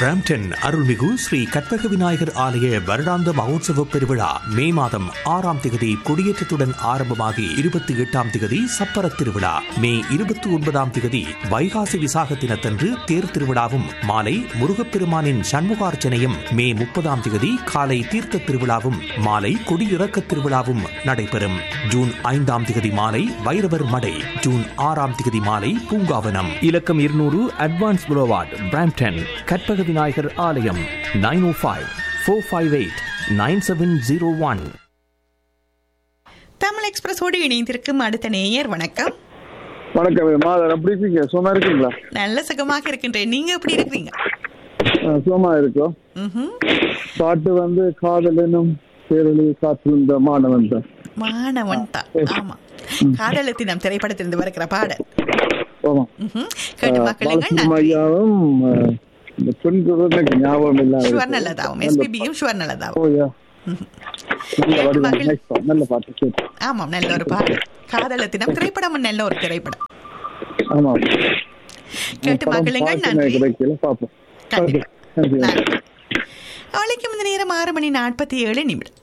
Brampton அருள்மிகு ஸ்ரீ கற்பக விநாயகர் ஆலய வருடாந்த மகோத்சவ பெருவிழா மே மாதம் ஆறாம் திகதி கொடியேற்றத்துடன் ஆரம்பமாகி இருபத்தி எட்டாம் திகதி சப்பர திருவிழா மே இருபத்தி ஒன்பதாம் திகதி வைகாசி விசாக தினத்தன்று தேர் திருவிழாவும் மாலை முருகப்பெருமானின் சண்முகார்ச்சனையும் மே முப்பதாம் திகதி காலை தீர்த்த திருவிழாவும் மாலை கொடியிறக்க திருவிழாவும் நடைபெறும் ஜூன் ஐந்தாம் திகதி மாலை வைரவர் மடை ஜூன் ஆறாம் திகதி மாலை பூங்காவனம் இலக்கம் இருநூறு advance boulevard Brampton Karpaga Vinayagar ஆலயம் nine oh five four five eight nine seven zero one Tamil எக்ஸ்பிரஸோடு இணைந்திருக்கும் அடுத்த நேயர் வணக்கம் வணக்கம் மாதர் எப்படி இருக்கீங்க சும்மா இருக்கீங்களா நல்ல சுகமாக இருக்கின்றேன் நீங்க எப்படி இருக்கிறீங்க அஹ் சும்மா இருக்கோம் ம்ஹும். பாட்டு வந்து காதல் எனும் பேரொழி காத்திருந்த மாணவன் தான் மாணவன் தான் ஆமா காதலத்தினம் திரைப்படத்திலிருந்து வருகிற பாடல் ஆமா ம்ஹும். கேட்டு மக்களுங்கள் பாலசுப்ரமணியம் நன்றி ஐயாவும் அஹ், இந்த பெண் குரல் எனக்கு ஞாபகம் இல்லாம ஷுவர் இருக்கு. நல்லதாவும் நல்ல எஸ்பிபியும் ஷுவர் நல்லதாவும் ஓ, yeah. நல்ல வடிவம் மகிழ். Nice song. நல்ல பாட்டு கேட்டு ஆமாம் நல்ல ஒரு பாடல் காதலத்தினம் திரைப்படமும் நல்ல ஒரு திரைப்படம் ஆமா கேட்டு படம் மகிழுங்கள் பார்த்து நன்றி கிடைக்கல பாப்போம் கண்டிப்பா நன்றி நன்றி அவளைக்கு இந்த நேரம் ஆறு மணி நாற்பத்தி ஏழு நிமிடம்